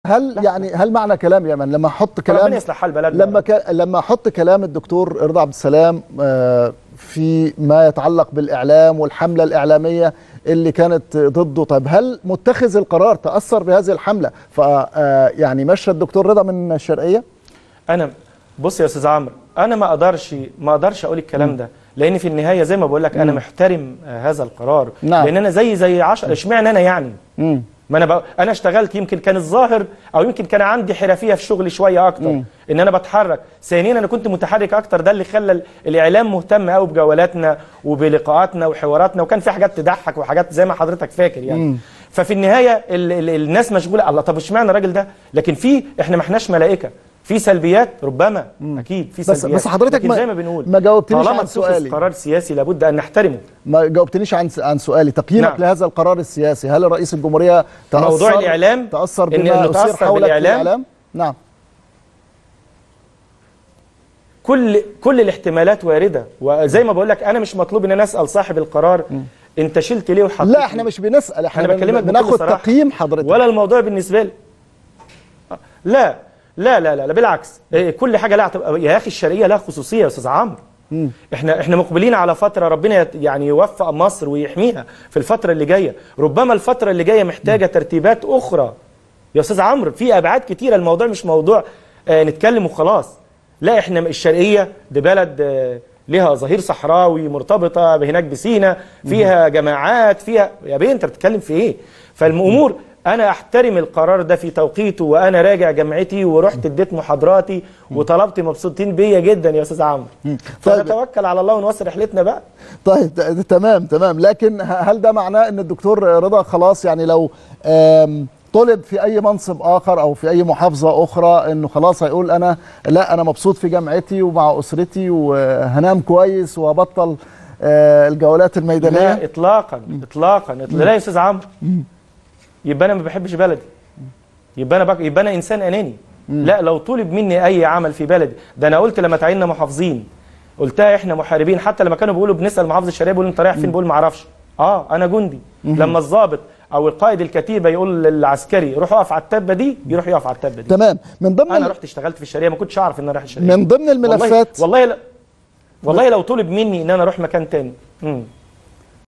هل يعني هل معنى كلام يا من لما احط كلام ربنا يصلح حال بلدنا لما ك... لما احط كلام الدكتور رضا عبد السلام آه، في ما يتعلق بالاعلام والحمله الاعلاميه اللي كانت ضده طيب هل متخذ القرار تاثر بهذه الحمله ف آه، يعني مشى الدكتور رضا من الشرقيه انا بص يا استاذ عمرو انا ما اقدرش ما اقدرش اقول الكلام ده لان في النهايه زي ما بقول لك انا محترم آه، هذا القرار نعم. لان انا زي زي 10 اشمعنى انا يعني مم. ما انا بق... انا اشتغلت يمكن كان الظاهر او يمكن كان عندي حرفيه في شغلي شويه اكتر مم. ان انا بتحرك ثانيا انا كنت متحرك اكتر ده اللي خلى ال- الاعلام مهتم قوي بجولاتنا وبلقاءاتنا وحواراتنا وكان في حاجات تضحك وحاجات زي ما حضرتك فاكر يعني مم. ففي النهايه ال... ال... الناس مشغوله الله طب اشمعنى الراجل ده لكن في احنا ما احناش ملائكه في سلبيات ربما اكيد في بس- سلبيات بس حضرتك لكن ما- زي ما بنقول ما جاوبتنيش طالما عن اتخذ سؤالي. قرار سياسي لابد ان نحترمه ما جاوبتنيش عن عن سؤالي تقييمك نعم. لهذا القرار السياسي هل رئيس الجمهوريه تاثر موضوع الإعلام، تاثر إن- بما إنه اثير تأثر حولك في بالإعلام؟ الاعلام نعم كل كل الاحتمالات وارده وزي ما بقول لك انا مش مطلوب ان انا اسال صاحب القرار انت شلت ليه وحطيت لا ليه؟ احنا مش بنسال احنا انا بكلمك بن- بكل بناخد صراحة. تقييم حضرتك ولا الموضوع بالنسبه لي لا لا لا لا, لا بالعكس إيه، كل حاجه لها تبقى يا اخي الشرقيه لها خصوصيه يا استاذ عمرو احنا احنا مقبلين على فتره ربنا يت- يعني يوفق مصر ويحميها في الفتره اللي جايه ربما الفتره اللي جايه محتاجه ترتيبات اخرى يا استاذ عمرو في ابعاد كتيره الموضوع مش موضوع آه نتكلم وخلاص لا احنا الشرقيه دي بلد آه ليها ظهير صحراوي مرتبطه هناك بسينا فيها جماعات فيها يا بيه انت بتتكلم في ايه فالامور انا احترم القرار ده في توقيته وانا راجع جامعتي ورحت اديت محاضراتي وطلبت مبسوطين بيا جدا يا استاذ عمرو طيب. فنتوكل على الله ونوصل رحلتنا بقى طيب ت- تمام تمام لكن ه- هل ده معناه ان الدكتور رضا خلاص يعني لو آم، طلب في اي منصب اخر او في اي محافظه اخرى انه خلاص هيقول انا لا انا مبسوط في جامعتي ومع اسرتي وهنام كويس وابطل آه، الجولات الميدانيه لا اطلاقا اطلاقا لا يا استاذ عمرو يبقى انا ما بحبش بلدي يبقى انا بق... يبقى انا انسان اناني لا لو طلب مني اي عمل في بلدي ده انا قلت لما تعيننا محافظين قلتها احنا محاربين حتى لما كانوا بيقولوا بنسال محافظ الشرقيه بيقولوا انت رايح فين بقول ما اعرفش اه انا جندي لما الضابط او القائد الكتيبه يقول للعسكري روح اقف على التبه دي يروح يقف على التبه دي تمام من ضمن انا ال- رحت اشتغلت في الشرقيه ما كنتش اعرف ان انا رايح الشرقيه من ضمن الملفات والله والله, لا والله لو طلب مني ان انا اروح مكان تاني مم.